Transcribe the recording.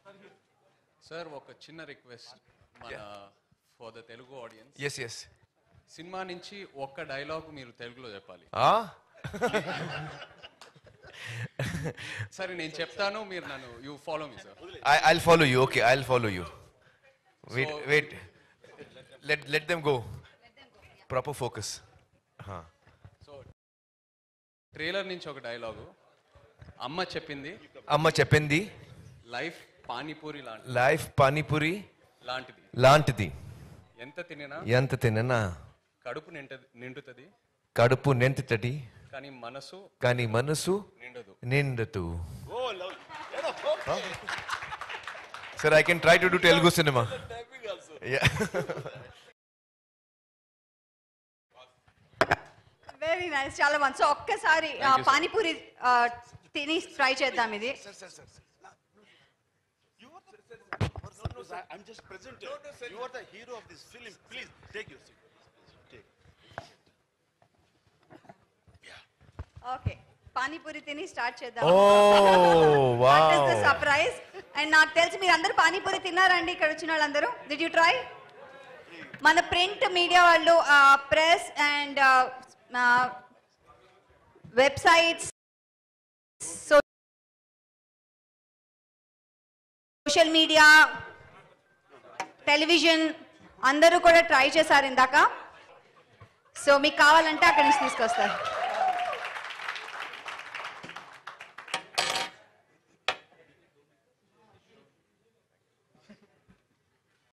Sir ఒక చిన్న request మన for the Telugu audience S S సినిమా నుంచి ఒక్క డైలాగ్ మీరు తెలుగులో చెప్పాలి సరే నేను చెప్తాను మీరు నన్ను యూ ఫాలో మీ sir I, I'll follow you. Okay, I'll follow you. Wait, So- wait. Let let them go. Proper focus. Huh. So trailer నుంచి ఒక డైలాగు అమ్మ చెప్పింది అమ్మ చెప్పింది లైఫ్ పానీపూరి లాంటి లైఫ్ పానీపూరి లాంటిది లాంటిది ఎంత తినినా ఎంత తిననా కడుపు నింట నిండుతుంది కడుపు నిండుతది కానీ మనసు కానీ మనసు నిండదు నిండదు sir I can try to do Telugu సినిమా వెరీ నైస్ చాలా మంచి సో ఒక్కసారి ఆ, Thank you, sir. పానీపూరి ఆ, తిని ట్రై చేద్దాం ఇది I'm just presented. You are the hero of this film. Please take your seat. Take. Okay panipuri తిని స్టార్ట్ చేద్దాం oh what is the wow surprise and నాకు తెలిసి మీరు అందరూ పానీపూరి తిన్నారండి ఇక్కడ వచ్చిన వాళ్ళందరూ డిడ్ యూ ట్రై మన ప్రింట్ మీడియా వాళ్ళు press and websites social media television అందరూ కూడా ట్రై చేశారు ఇందాక సో మీకు కావాలంటే అక్కడి నుంచి తీసుకొస్తారు